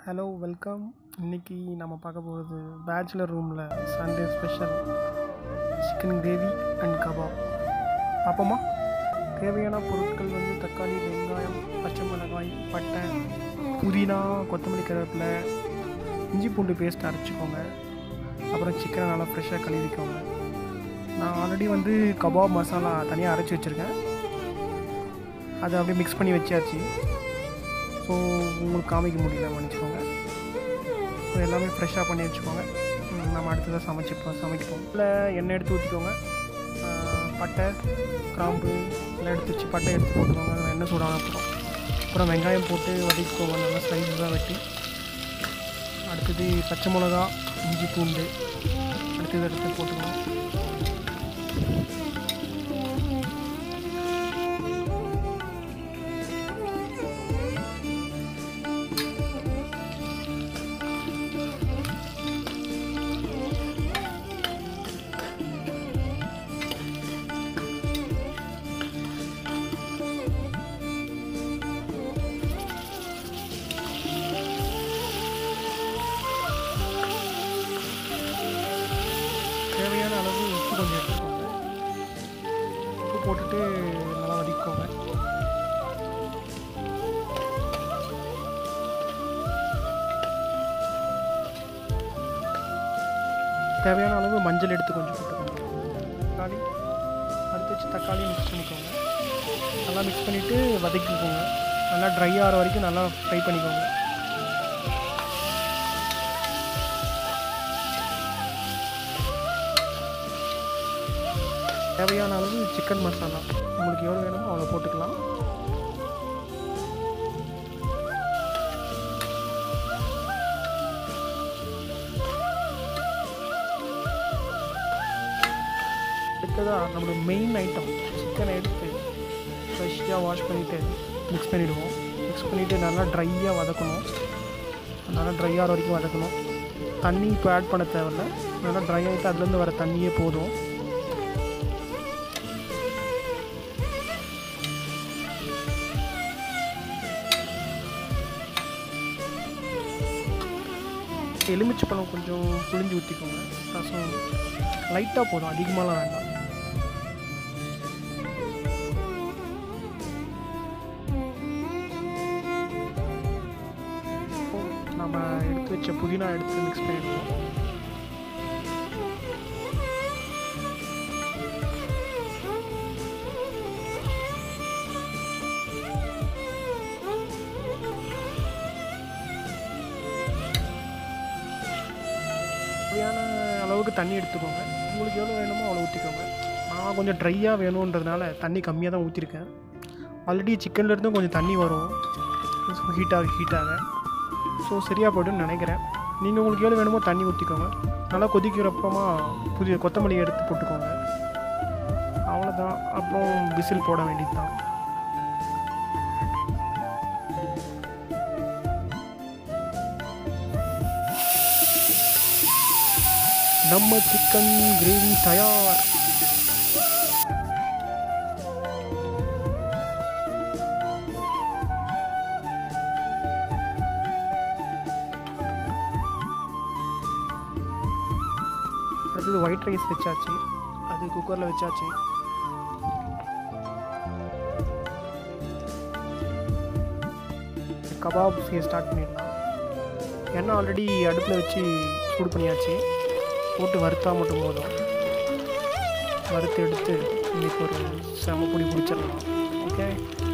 hello welcome இன்னைக்கு நம்ம பார்க்க போகிறது பேச்சுலர் ரூமில் Sunday special chicken gravy and kebab பார்ப்போமா தேவையான பொருட்கள் வந்து தக்காளி வெங்காயம் பச்சை மிளகாய் பட்டை புதினா கொத்தமல்லி கருவேப்பிலை இஞ்சி பூண்டு பேஸ்ட் அரைச்சிக்கோங்க அப்புறம் சிக்கனை நல்லா ஃப்ரெஷ்ஷாக கழுவிக்கோங்க நான் ஆல்ரெடி வந்து கபாப் மசாலா தனியாக அரைச்சி வச்சுருக்கேன் அதை அப்படியே மிக்ஸ் பண்ணி வச்சாச்சு ஸோ உங்களுக்கு காமிக்க முடியல மன்னிச்சுக்கோங்க ஸோ எல்லாமே ஃப்ரெஷ்ஷாக பண்ணி வச்சுக்கோங்க ம், நம்ம அடுத்ததாக சமைச்சிப்போம் சமைக்கப்போம் இல்லை எண்ணெய் எடுத்து ஊற்றிக்கோங்க ஆ, பட்டை கிராம்பு எல்லாம் எடுத்து வச்சு பட்டை எடுத்து போட்டுக்கோங்க அது எண்ணெய் சூடான அப்புறம் அப்புறம் வெங்காயம் போட்டு வதக்கிக்கோங்க நல்லா ஸ்லைஸாக வெட்டி அடுத்தது பச்சை மிளகா இஞ்சி பூண்டு அடுத்தது எடுத்து போட்டுக்கணும் தேவையான அளவு உப்பு கொஞ்சம் எடுத்துக்கோங்க உப்பு போட்டுட்டு நல்லா வதக்கிக்கோங்க தேவையான அளவு மஞ்சள் எடுத்து கொஞ்சம் போட்டுக்கோங்க தக்காளி அடுத்து வச்சு தக்காளி மிக்ஸ் பண்ணிக்கோங்க நல்லா மிக்ஸ் பண்ணிவிட்டு வதக்கிக்கோங்க நல்லா ட்ரை ஆகிற வரைக்கும் நல்லா ஃப்ரை பண்ணிக்கோங்க தேவையான அளவு சிக்கன் மசாலா உங்களுக்கு எவ்வளோ வேணுமோ அவ்வளோ போட்டுக்கலாம் அடுத்ததாக நம்மளோட மெயின் ஐட்டம் சிக்கனை எடுத்து ஃப்ரெஷ்ஷாக வாஷ் பண்ணிவிட்டு மிக்ஸ் பண்ணிவிடுவோம் மிக்ஸ் பண்ணிவிட்டு நல்லா ட்ரையாக வதக்கணும் நல்லா ட்ரை ஆகிற வரைக்கும் வதக்கணும் தண்ணி இப்போ ஆட் பண்ண தேவையில்ல நல்லா ட்ரை ஆகிட்டு அதுலேருந்து வர தண்ணியே போதும் எலுமிச்சை பழம் கொஞ்சம் புளிஞ்சு ஊற்றிக்கோங்க ரசம் லைட்டாக போதும் அதிகமாகலாம் வேண்டாம் நம்ம எடுத்து வச்ச புதினா எடுத்து மிக்ஸ் பண்ணிடுவோம் தேவையான அளவுக்கு தண்ணி எடுத்துக்கோங்க உங்களுக்கு எவ்வளோ வேணுமோ அவ்வளோ ஊற்றிக்கோங்க நான் கொஞ்சம் ட்ரையாக வேணுன்றதுனால தண்ணி கம்மியாக தான் ஊற்றிருக்கேன் ஆல்ரெடி சிக்கன்லேருந்தும் கொஞ்சம் தண்ணி வரும் ஹீட்டாக ஹீட்டாக ஸோ சரியாக போய்ட்டுன்னு நினைக்கிறேன் நீங்கள் உங்களுக்கு எவ்வளோ வேணுமோ தண்ணி ஊற்றிக்கோங்க நல்லா கொதிக்கிறப்பமா புதிய கொத்தமல்லி எடுத்து போட்டுக்கோங்க அவ்வளோதான் அப்புறம் விசில் போட வேண்டியது தான் நம்ம சிக்கன் கிரேவி தயார் அடுத்தது ஒயிட் ரைஸ் வச்சாச்சு அது குக்கரில் வச்சாச்சு கபாப் செய்ய ஸ்டார்ட் பண்ணிடலாம் எண்ணெய் ஆல்ரெடி அடுப்பில் வச்சு சூடு பண்ணியாச்சு போட்டு வறுத்தா மட்டும் போதும் வறுத்து எடுத்து இன்னைக்கு ஒரு செம பொடி பிடிச்சிடலாம் ஓகே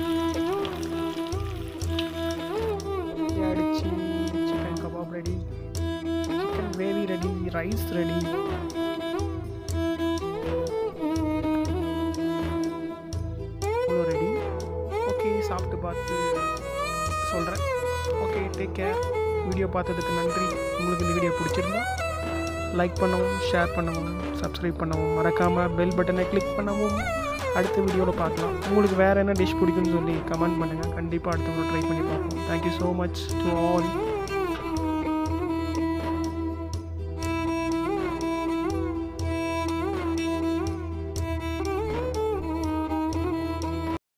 அடிச்சு chicken kebab ready chicken gravy ready rice ready அவ்வளோ ரெடி ஓகே சாப்பிட்டு பார்த்து சொல்கிறேன் ஓகே டேக் கேர் வீடியோ பார்த்ததுக்கு நன்றி உங்களுக்கு இந்த வீடியோ பிடிச்சிருந்தா லைக் பண்ணவும் ஷேர் பண்ணவும் சப்ஸ்கிரைப் பண்ணவும் மறக்காமல் பெல் பட்டனை கிளிக் பண்ணவும் அடுத்த வீடியோவில் பார்க்கலாம் உங்களுக்கு வேறு என்ன டிஷ் பிடிக்கும்னு சொல்லி கமெண்ட் பண்ணுங்கள் கண்டிப்பாக அடுத்தவங்க ட்ரை பண்ணி பார்ப்போம் thank you so much to all